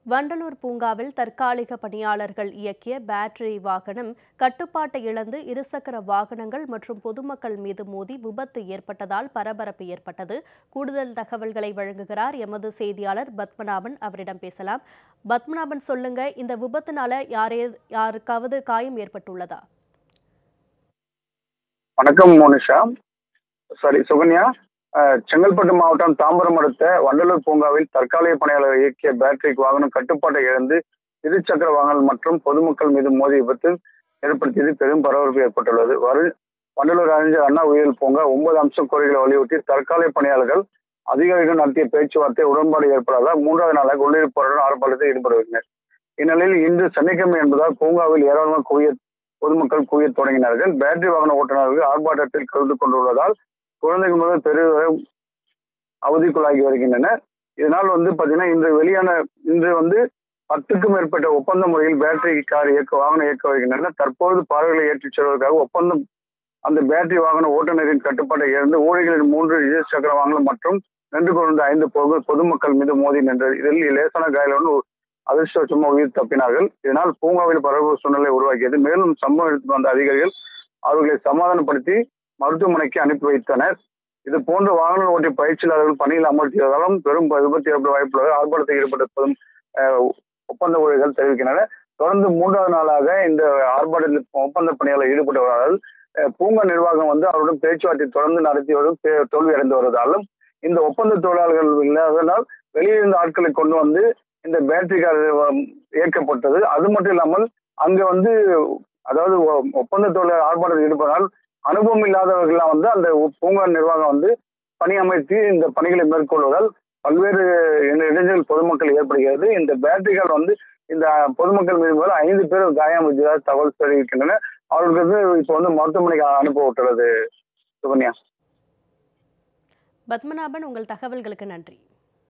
வண்டலூர் பூங்காவில் தற்காலிக பணியாளர்கள் இயக்கிய பேட்டரி வாகனம் கட்டுப்பாட்டை இழந்து இருசக்கர வாகனங்கள் மற்றும் பொதுமக்கள் மீது மோதி விபத்து ஏற்பட்டதால் பரபரப்பு ஏற்பட்டது கூடுதல் தகவல்களை வழங்குகிறார் எமது செய்தியாளர் பத்மநாபன் அவரிடம் பேசலாம் பத்மநாபன் சொல்லுங்க இந்த விபத்துனால யாரே யாருக்காவது காயம் ஏற்பட்டுள்ளதா வணக்கம் மோனிஷா சாரி சுகன்யா அஹ், செங்கல்பட்டு மாவட்டம் தாம்பரம் அடுத்த வண்டலூர் பூங்காவில் தற்காலிக பணியாளர் இயக்கிய பேட்டரி வாகனம் கட்டுப்பாட்டை இழந்து இருசக்கர வாகனம் மற்றும் பொதுமக்கள் மீது மோதி விபத்து ஏற்படுத்தியது பெரும் பரபரப்பு ஏற்பட்டுள்ளது வரு வண்டலூர் அறிஞர் அண்ணா உயிரியல் பூங்கா ஒன்பது அம்சம் கோரிக்கைகளை வலியுறுத்தி தற்காலிக பணியாளர்கள் அதிகாரிகள் நடத்திய பேச்சுவார்த்தை உடன்பாடு ஏற்படாதால் மூன்றாவது நாளாக உள்ளிருப்பு போராட்டம் ஆர்ப்பாட்டத்தில் ஈடுபடுகின்றனர் இந்நிலையில் இன்று சனிக்கிழமை என்பதால் பூங்காவில் ஏராளமான குவிய பொதுமக்கள் குவிய தொடங்கினார்கள் பேட்டரி வாகன ஓட்டுநர்கள் ஆர்ப்பாட்டத்தில் கலந்து கொண்டுள்ளதால் குழந்தைகள் முதல் பெரியவரை அவதிக்குள்ளாகி வருகின்றனர் இதனால் வந்து பாத்தீங்கன்னா இன்று வெளியான இன்று வந்து பத்துக்கும் மேற்பட்ட ஒப்பந்த முறையில் பேட்டரி கார் இயக்க வாகனம் இயக்க வருகின்றனர் தற்போது பார்வைகளை ஏற்றிச் செல்வதற்காக ஒப்பந்தம் அந்த பேட்டரி வாகன ஓட்டுநரின் கட்டுப்பாட்டை இழந்து ஊழியர்களின் மூன்று இரு சக்கர வாகனம் மற்றும் நின்று கொண்டிருந்த ஐந்து பொது பொதுமக்கள் மீது மோதி நின்றது இதில் லேசான காயலுடன் அதிர்ஷ்டவசமாக உயிர் தப்பினார்கள் இதனால் பூங்காவில் பரபரப்பு சூழ்நிலை உருவாக்கியது மேலும் சம்பவம் எடுத்து வந்த அதிகாரிகள் அவர்களை சமாதானப்படுத்தி மருத்துவமனைக்கு அனுப்பி வைத்தனர் இது போன்ற வாகன ஓட்டிய பயிற்சியாளர்கள் பணியில் அமர்த்தியதாலும் பெரும் விபத்து ஏற்பட வாய்ப்புள்ளது ஆர்ப்பாட்டத்தில் ஈடுபட்ட பெரும் அஹ், ஒப்பந்த ஊழியர்கள் தெரிவிக்கின்றனர் தொடர்ந்து மூன்றாவது நாளாக இந்த ஆர்ப்பாட்டத்தில் ஒப்பந்த பணியாளர் ஈடுபட்டு வருவதால் அஹ், பூங்கா நிர்வாகம் வந்து அவருடன் பேச்சுவார்த்தை தொடர்ந்து நடத்தி வரும் தே- தோல்வி அடைந்து வருவதாலும் இந்த ஒப்பந்த தொழிலாளர்கள் இல்லாததால் வெளியிருந்த ஆட்களை கொண்டு வந்து இந்த பேட்டரி கார் அஹ், இயக்கப்பட்டது அது மட்டும் இல்லாமல் அங்க வந்து அதாவது ஒ- ஒப்பந்த தொழிலாளர் ஆர்ப்பாட்டத்தில் ஈடுபடால் அனுபவம் இல்லாதவர்கள்லாம் வந்து அந்த பூங்கா நிர்வாகம் வந்து பணி அமைத்து இந்த பணிகளை மேற்கொள்வதால் பல்வேறு இட- இடைஞ்சல் பொதுமக்கள் ஏற்படுகிறது இந்த பேட்டரிகள் வந்து இந்த பொதுமக்கள் மீது முதல் ஐந்து பேர் காயம் வச்சதாக தகவல் தெரிவிக்கின்றனர் அவர்களுக்கு வந்து இப்போ வந்து மருத்துவமனைக்கு அனுப்ப விட்டுள்ளது சுகன்யா பத்மநாபன் உங்கள் தகவல்களுக்கு நன்றி